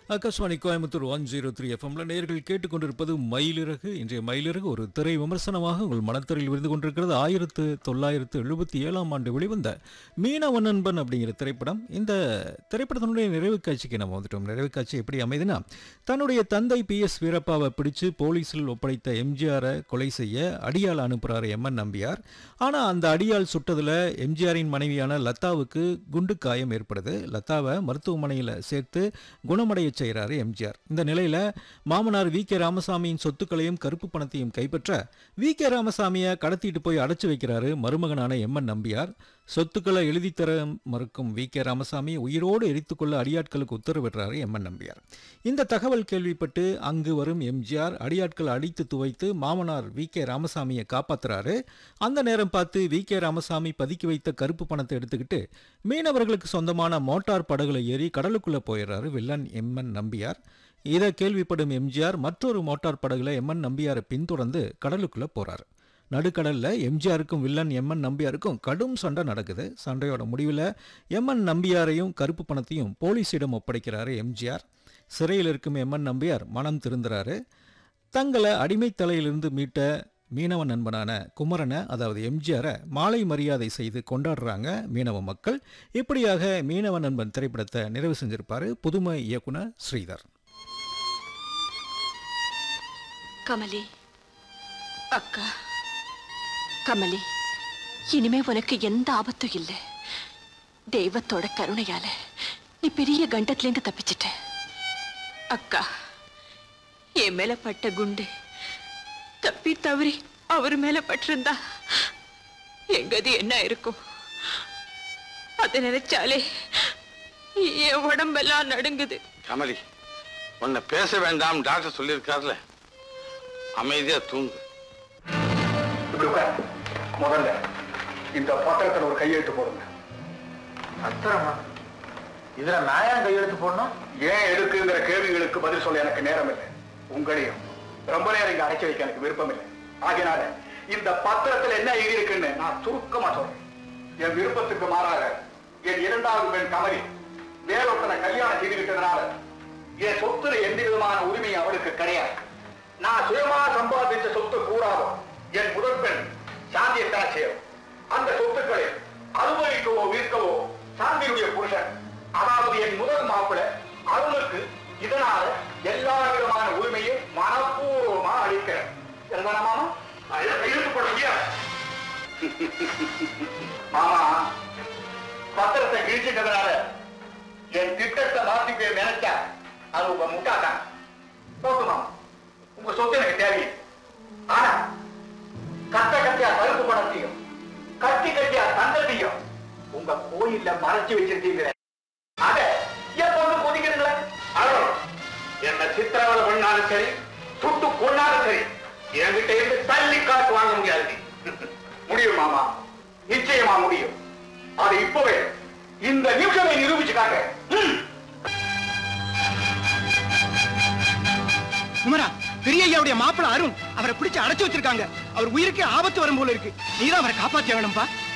Akashvani Coimbatore one zero three எஃப்எம்ல நேர்கள் கேட்டுக்கொண்டிருப்பது மயிலிறகு இன்றைய மயிலிறகு ஒரு திரை விமர்சனமாக உங்கள் மனத்திரையில் விருந்து கொண்டிருக்கிறது ஆயிரத்து தொள்ளாயிரத்து எழுபத்தி ஏழாம் ஆண்டு வெளிவந்த மீனவ நண்பன் அப்படிங்கிற திரைப்படம் இந்த திரைப்படத்தினுடைய நிறைவு காட்சிக்கு நம்ம வந்துட்டோம் நிறைவு காட்சி எப்படி அமைதுன்னா தன்னுடைய தந்தை பி எஸ் வீரப்பாவை பிடிச்சு போலீஸில் ஒப்படைத்த எம்ஜிஆரை கொலை செய்ய அடியாள் அனுப்புகிறார் எம்என் நம்பியார் ஆனால் அந்த அடியாள் சுட்டதில் எம்ஜிஆரின் மனைவியான லதாவுக்கு குண்டு காயம் ஏற்படுது லதாவை மருத்துவமனையில் சேர்த்து குணமடைய செய்கிறாரு எம்ஜிஆர் இந்த நிலையில் மாமனார் வி கே ராமசாமியின் சொத்துக்களையும் கருப்பு பணத்தையும் கைப்பற்ற வி கே ராமசாமியை கடத்திட்டு போய் அடைச்சு வைக்கிறாரு மருமகனான எம்என் நம்பியார் சொத்துக்களை எழுதி தர மறுக்கும் வி கே ராமசாமி உயிரோடு எரித்துக்கொள்ள அடியாட்களுக்கு உத்தரவிடுறாரு எம்என் நம்பியார் இந்த தகவல் கேள்விப்பட்டு அங்கு வரும் எம்ஜிஆர் அடியாட்களை அடித்து துவைத்து மாமனார் வி கே ராமசாமியை காப்பாத்துறாரு அந்த நேரம் பார்த்து வி கே ராமசாமி பதுக்கி வைத்த கருப்பு பணத்தை எடுத்துக்கிட்டு மீனவர்களுக்கு சொந்தமான மோட்டார் படகுல ஏறி கடலுக்குள்ள போயிடுறாரு வில்லன் எம்என் நம்பியார் இதை கேள்விப்படும் எம்ஜிஆர் மற்றொரு மோட்டார் படகுல எம்என் நம்பியாரை பின்தொடர்ந்து கடலுக்குள்ள போறாரு நடுக்கடல்ல எம்ஜிஆருக்கும் வில்லன் எம்என் நம்பியாருக்கும் கடும் சண்டை நடக்குது சண்டையோட முடிவில் எம்என் நம்பியாரையும் கருப்பு பணத்தையும் போலீஸிடம் ஒப்படைக்கிறாரு எம்ஜிஆர் சிறையில் இருக்கும் எம்என் நம்பியார் மனம் திருந்துறாரு தங்களை அடிமைத் தலையிலிருந்து மீட்ட மீனவ நண்பனான குமரனை அதாவது எம்ஜிஆரை மாலை மரியாதை செய்து கொண்டாடுறாங்க மீனவ மக்கள் இப்படியாக மீனவ நண்பன் திரைப்படத்தை நிறைவு செஞ்சிருப்பாரு புதுமை இயக்குனர் ஸ்ரீதர் கமலி அக்கா கமலி இனிமே உனக்கு எந்த ஆபத்தும் இல்லை தெய்வத்தோட கருணையால நீ பெரிய கண்டத்திலேருந்து தப்பிச்சிட்ட அக்கா என் மேல பட்ட குண்டு தப்பி தவறி அவர் மேல பட்டிருந்தா எங்கது என்ன இருக்கும் அதை நினைச்சாலே என் உடம்பெல்லாம் நடுங்குது கமலி உன்னை பேச வேண்டாம் டாக்டர் சொல்லியிருக்காருல அமைதியா தூங்கு இப்படி உட்கார். முதல்ல இந்த பத்திரத்துல ஒரு கையெழுத்து போடுங்க பத்திரமா இதுல நான் ஏன் கையெழுத்து போடணும் ஏன் எடுக்குங்கிற கேள்விகளுக்கு பதில் சொல்ல எனக்கு நேரம் இல்லை உங்களையும் ரொம்ப நேரம் இங்க அடைச்சு வைக்க எனக்கு விருப்பம் இல்லை ஆகையினால இந்த பத்திரத்துல என்ன எழுதி இருக்குன்னு நான் சுருக்கமா சொல்றேன் என் விருப்பத்துக்கு மாறாக என் இரண்டாவது பெண் கமலி வேறொருத்தனை கல்யாணம் செய்துவிட்டதுனால என் சொத்துல எந்த விதமான உரிமை அவளுக்கு கிடையாது நான் சுயமா சம்பாதிச்ச சொத்து கூடாதோ என் முதல் பெண் சாந்தியத்தான் செய்யும் அந்த சொத்துக்களை அனுபவிக்கவோ விற்கவோ சாந்தியுடைய புருஷன் அதாவது என் முதல் மாப்பிள்ளை அருளுக்கு இதனால எல்லா விதமான உரிமையும் மனப்பூர்வமா அளிக்கிறேன் சரிதானா மாமா இழுத்து போடுங்க மாமா பத்திரத்தை கிழிச்சிட்டதுனால என் திட்டத்தை மாத்திக்க நினைச்சா அது உங்க முட்டாதான் போட்டு மாமா உங்க சொத்து எனக்கு தேவையில்லை ஆனா கட்ட கட்டியா கருப்பு பணத்தையும் கட்டி கட்டியா தங்கத்தையும் உங்க கோயில்ல மறைச்சு வச்சிருக்கீங்க அத என் பொண்ணு கொதிக்கிறீங்களே அதோ என்ன சித்திரவதை பண்ணாலும் சரி சுட்டு கொண்டாலும் சரி என்கிட்ட இருந்து தள்ளி காசு வாங்க முடியாது நீ. முடியும் மாமா நிச்சயமா முடியும் அது இப்பவே இந்த நிமிஷமே நிரூபிச்சு காட்ட ம். குமரா பெரிய ஐயாவுடைய மாப்பிள்ள அருண் அவரை பிடிச்சு அடைச்சு வச்சிருக்காங்க அவர் உயிருக்கு ஆபத்து வரும் போல இருக்கு நீதான் அவரை காப்பாத்தி ஆகணும்பா